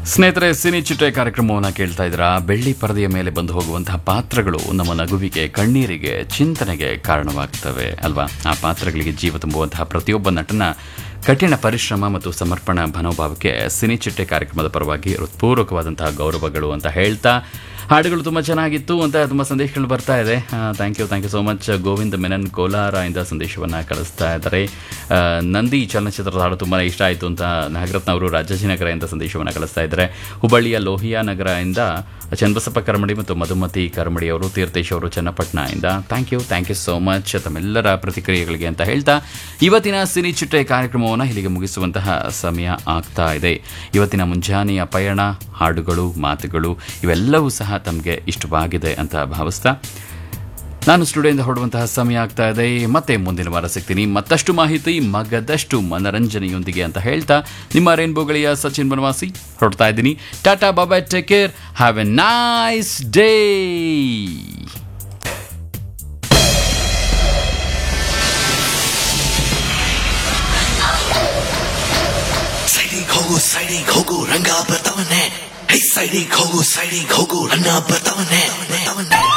ಸ್ನೇಹಿತರೆ ಸಿನಿ ಚಿಟ್ಟೆ ಕಾರ್ಯಕ್ರಮವನ್ನು ಕೇಳ್ತಾ ಇದ್ದೀರಾ ಬೆಳ್ಳಿ ಪರದೆಯ ಮೇಲೆ ಬಂದು ಹೋಗುವಂತಹ ಪಾತ್ರಗಳು ನಮ್ಮ ನಗುವಿಗೆ ಕಣ್ಣೀರಿಗೆ ಚಿಂತನೆಗೆ ಕಾರಣವಾಗ್ತವೆ ಅಲ್ವಾ ಆ ಪಾತ್ರಗಳಿಗೆ ಜೀವ ತುಂಬುವಂತಹ ಪ್ರತಿಯೊಬ್ಬ ನಟನ ಕಠಿಣ ಪರಿಶ್ರಮ ಮತ್ತು ಸಮರ್ಪಣಾ ಮನೋಭಾವಕ್ಕೆ ಸಿನಿ ಚಿಟ್ಟೆ ಕಾರ್ಯಕ್ರಮದ ಪರವಾಗಿ ಹೃತ್ಪೂರ್ವಕವಾದಂತಹ ಗೌರವಗಳು ಅಂತ ಹೇಳ್ತಾ ಹಾಡುಗಳು ತುಂಬ ಚೆನ್ನಾಗಿತ್ತು ಅಂತ ತುಂಬ ಸಂದೇಶಗಳು ಬರ್ತಾ ಇದೆ thank you thank you so much Govinda Menon Kolar ಇಂದ ಸಂದೇಶವನ್ನು ಕಳಿಸ್ತಾ ಇದ್ದಾರೆ ಆ, ನಂದಿ ಚಲನಚಿತ್ರದ ಹಾಡು ತುಂಬಾ ಇಷ್ಟ ಆಯಿತು ಅಂತ ನಾಗರತ್ನ ಅವರು ರಾಜಾಜಿನಗರ ಇಂದ ಸಂದೇಶವನ್ನು ಕಳಿಸ್ತಾ ಇದ್ದಾರೆ ಹುಬ್ಬಳ್ಳಿಯ ಲೋಹಿಯಾ ನಗರ ಇಂದ ಚನ್ನಬಸಪ್ಪ ಕರ್ಮಡಿ ಮತ್ತು ಮಧುಮತಿ ಕರ್ಮಡಿ ಅವರು ತೀರ್ಥೇಶ್ ಅವರು ಚನ್ನಪಟ್ಟಣ ಇಂದ thank you thank you so much ತಮ್ಮೆಲ್ಲರ ಪ್ರತಿಕ್ರಿಯೆಗಳಿಗೆ ಅಂತ ಹೇಳ್ತಾ ಇವತ್ತಿನ ಸಿನಿ ಚಿಟ್ಟೆ ಕಾರ್ಯಕ್ರಮವನ್ನು ಇಲ್ಲಿಗೆ ಮುಗಿಸುವಂತಹ ಸಮಯ ಆಗ್ತಾ ಇದೆ ಇವತ್ತಿನ ಮುಂಜಾನೆಯ ಪಯಣ ಹಾಡುಗಳು ಮಾತುಗಳು ಇವೆಲ್ಲವೂ ಸಹ ತಮಗೆ ಇಷ್ಟವಾಗಿದೆ ಅಂತ ಭಾವಿಸ್ತಾ ನಾನು ಸ್ಟುಡಿಯೋದಿಂದ ಹೊರಡುವಂತಹ ಸಮಯ ಆಗ್ತಾ ಇದೆ ಮತ್ತೆ ಮುಂದಿನ ವಾರ ಸಿಗ್ತೀನಿ ಮತ್ತಷ್ಟು ಮಾಹಿತಿ ಮಗದಷ್ಟು ಮನರಂಜನೆಯೊಂದಿಗೆ ಅಂತ ಹೇಳ್ತಾ ನಿಮ್ಮ ರೈನ್ಬೋ ಗೆಳೆಯ ಸಚಿನ್ ಬನವಾಸಿ ಹೊರಡ್ತಾ ಇದ್ದೀನಿ ಟಾಟಾ ಬಾಬಾ take care have a nice day ಸೈಡಿಗೆ ಹೋಗು ಸೈಡಿಗೆ ಹೋಗು ರಂಗ ಬರ್ತಾವನೆ ಹೇ ಸೈಡಿಗೆ ಹೋಗು ಸೈಡಿಗೆ ಹೋಗು ರಂಗ ಬರ್ತಾವನೆ ಬರ್ತಾವನೆ